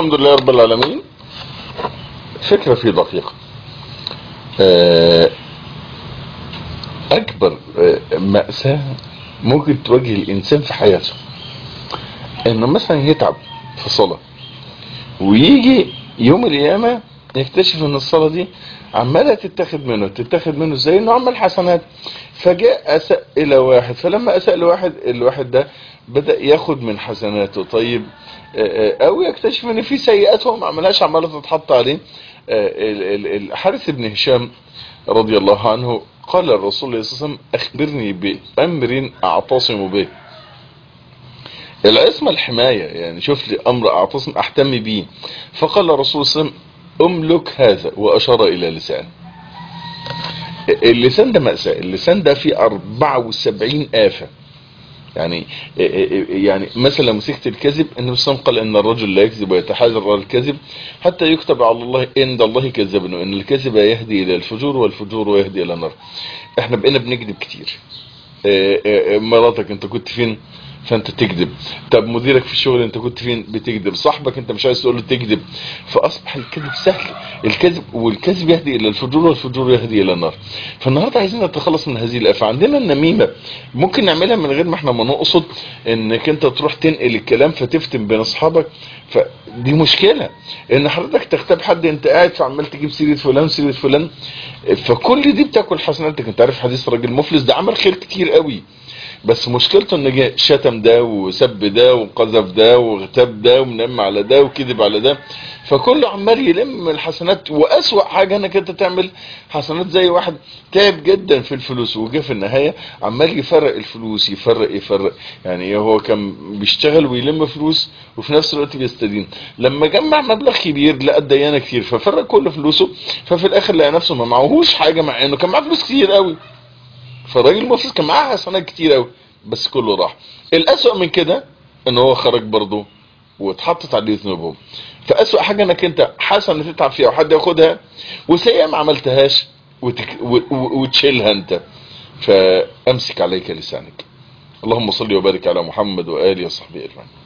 الحمد لله رب العالمين فكرة في دقيقة آه، أكبر آه، مأساة ممكن تواجه الإنسان في حياته إنه مثلا يتعب في الصلاة ويجي يوم القيامة يكتشف إن الصلاة دي عمالة تتاخد منه تتاخد منه ازاي انه عمل حسنات فجاء اساء الى واحد فلما اساء لواحد الواحد ده بدأ ياخد من حسناته طيب او يكتشف ان في سيئات هو ما عملهاش عماله تتحط عليه الحارث بن هشام رضي الله عنه قال الرسول صلى الله عليه وسلم اخبرني بامر اعتصم به العصمة الحماية يعني شوف لي امر اعتصم احتم به فقال الرسول صلى الله عليه وسلم املك هذا واشار الى لسان اللسان ده مأساة اللسان ده فيه 74 آفة يعني يعني مثلا لو مسكت الكذب النبي صلى الله عليه وسلم قال ان الرجل لا يكذب ويتحاذر الكذب حتى يكتب على الله عند الله كذبا وان الكذب يهدي الى الفجور والفجور يهدي الى النار احنا بقينا بنكذب كتير مراتك انت كنت فين فانت تكذب طب مديرك في الشغل انت كنت فين بتكذب صاحبك انت مش عايز تقول له تكذب فاصبح الكذب سهل الكذب والكذب يهدي الى الفجور والفجور يهدي الى النار فالنهارده عايزين نتخلص من هذه الافه عندنا النميمه ممكن نعملها من غير ما احنا ما نقصد انك انت تروح تنقل الكلام فتفتن بين اصحابك فدي مشكله ان حضرتك تغتاب حد انت قاعد فعمال تجيب سيره فلان سيره فلان فكل دي بتاكل حسناتك انت عارف حديث راجل مفلس ده عمل خير كتير قوي بس مشكلته ان جه شتم ده وسب ده وقذف ده واغتاب ده ومنم على ده وكذب على ده فكله عمال يلم الحسنات واسوأ حاجة انك انت تعمل حسنات زي واحد تعب جدا في الفلوس وجه في النهاية عمال يفرق الفلوس يفرق يفرق يعني هو كان بيشتغل ويلم فلوس وفي نفس الوقت بيستدين لما جمع مبلغ كبير لقى الديانة كتير ففرق كل فلوسه ففي الاخر لقى نفسه ما معهوش حاجة مع انه كان معاه فلوس كتير قوي فالراجل المفروض كان معاه حسنات كتير قوي بس كله راح الاسوأ من كده ان هو خرج برضه واتحطت عليه ذنوبهم فاسوأ حاجة انك انت حسنة تتعب فيها وحد ياخدها وسيئة ما عملتهاش وتك... و... و... وتشيلها انت فامسك عليك لسانك اللهم صل وبارك على محمد وآله وصحبه اجمعين